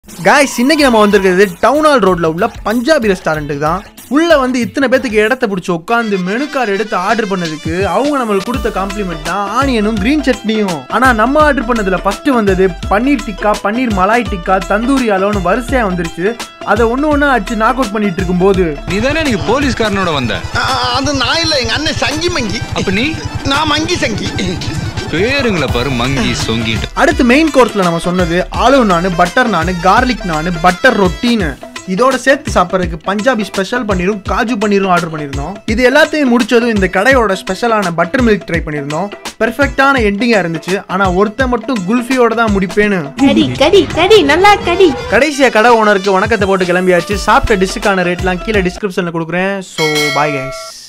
guys இன்னைக்கு நம்ம வந்திருக்கிறது டவுன் ஹால் ரோட்ல உள்ள பஞ்சாபி ரெஸ்டாரண்ட்டுக்கு தான் உள்ள வந்து இத்தனை பேத்துக்கு இடத்த பிடிச்சி உட்காந்து மெனு கார்டு எடுத்து ஆர்டர் பண்ணதுக்கு அவங்க நம்மளுக்கு கொடுத்த காம்ப்ளிமெண்ட் தான் ஆனியனும் கிரீன் சட்னியும் ஆனா நம்ம ஆர்டர் பண்ணதுல ஃபர்ஸ்ட் வந்தது பன்னீர் டிக்கா பன்னீர் மலாய் டிக்கா தந்தூரி அலோன்னு வரிசையா வந்துருச்சு அதை ஒன்று ஒன்றா அடிச்சு நாக் அவுட் பண்ணிட்டு இருக்கும்போது நீ தானே நீங்க போலீஸ்காரனோட வந்த ஆ, அது நான் இல்ல எங்க அண்ணன் சங்கி மங்கி அப்ப நீ நான் மங்கி சங்கி பேருங்களை பாரு மங்கி சொங்கிட்டு அடுத்து மெயின் கோர்ஸ்ல நம்ம சொன்னது ஆலு நானு பட்டர் நானு கார்லிக் நானு பட்டர் ரொட்டின்னு இதோட சேர்த்து சாப்பிட்றதுக்கு பஞ்சாபி ஸ்பெஷல் பன்னீரும் காஜு பன்னீரும் ஆர்டர் பண்ணியிருந்தோம் இது எல்லாத்தையும் முடிச்சதும் இந்த கடையோட ஸ்பெஷலான பட்டர் மில்க் ட்ரை பண்ணியிருந்தோம் பெர்ஃபெக்டான எண்டிங்காக இருந்துச்சு ஆனால் ஒருத்தன் மட்டும் குல்ஃபியோட தான் முடிப்பேன்னு கடி கடி கடி நல்லா கடி கடைசியா கடை ஓனருக்கு வணக்கத்தை போட்டு கிளம்பியாச்சு சாப்பிட்ட டிஷ்ஷுக்கான ரேட்லாம் கீழே டிஸ்கிரிப்ஷனில் கொடுக்குறேன் ஸோ பாய் கைஸ்